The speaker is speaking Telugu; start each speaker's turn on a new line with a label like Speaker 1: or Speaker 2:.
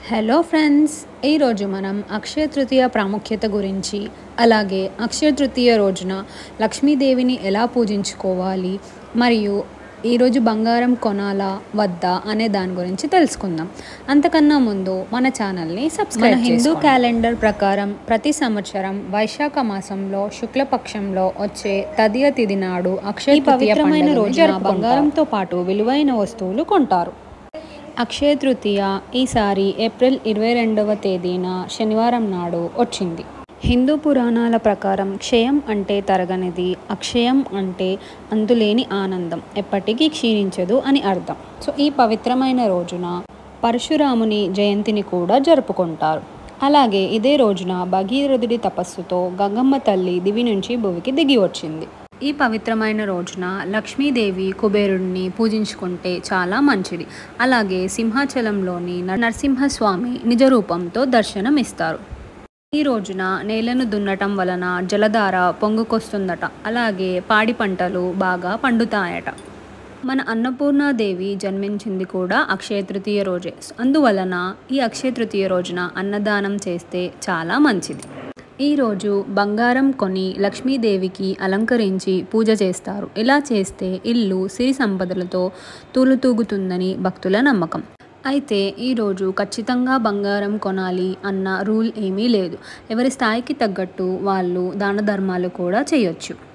Speaker 1: హలో ఫ్రెండ్స్ ఈరోజు మనం అక్షయ తృతీయ ప్రాముఖ్యత గురించి అలాగే అక్షయ తృతీయ రోజున లక్ష్మీదేవిని ఎలా పూజించుకోవాలి మరియు ఈరోజు బంగారం కొనాలా వద్దా అనే దాని గురించి తెలుసుకుందాం అంతకన్నా ముందు మన ఛానల్ని సబ్స్క్రైబ్ హిందూ క్యాలెండర్ ప్రకారం ప్రతి సంవత్సరం వైశాఖ మాసంలో శుక్లపక్షంలో వచ్చే తదియ తిథి నాడు అక్షయ పవిత్రమైన రోజున బంగారంతో పాటు విలువైన వస్తువులు కొంటారు అక్షయ తృతీయ ఈసారి ఏప్రిల్ ఇరవై రెండవ తేదీన శనివారం నాడు వచ్చింది హిందూ పురాణాల ప్రకారం క్షయం అంటే తరగనిది అక్షయం అంటే అంతులేని ఆనందం ఎప్పటికీ క్షీణించదు అని అర్థం సో ఈ పవిత్రమైన రోజున పరశురాముని జయంతిని కూడా జరుపుకుంటారు అలాగే ఇదే రోజున భగీరథుడి తపస్సుతో గంగమ్మ తల్లి దివి నుంచి భువికి దిగి వచ్చింది ఈ పవిత్రమైన రోజున లక్ష్మీదేవి కుబేరుడిని పూజించుకుంటే చాలా మంచిది అలాగే సింహాచలంలోని నరసింహస్వామి నిజ రూపంతో దర్శనం ఇస్తారు ఈ రోజున నేలను దున్నటం వలన జలధార పొంగుకొస్తుందట అలాగే పాడి పంటలు బాగా పండుతాయట మన అన్నపూర్ణాదేవి జన్మించింది కూడా అక్షయ తృతీయ రోజే అందువలన ఈ అక్షయ తృతీయ రోజున అన్నదానం చేస్తే చాలా మంచిది ఈరోజు బంగారం కొని లక్ష్మీదేవికి అలంకరించి పూజ చేస్తారు ఇలా చేస్తే ఇల్లు సిరి సంపదలతో తూలుతూగుతుందని భక్తుల నమ్మకం అయితే ఈరోజు ఖచ్చితంగా బంగారం కొనాలి అన్న రూల్ ఏమీ లేదు ఎవరి స్థాయికి తగ్గట్టు వాళ్ళు దాన ధర్మాలు కూడా చేయొచ్చు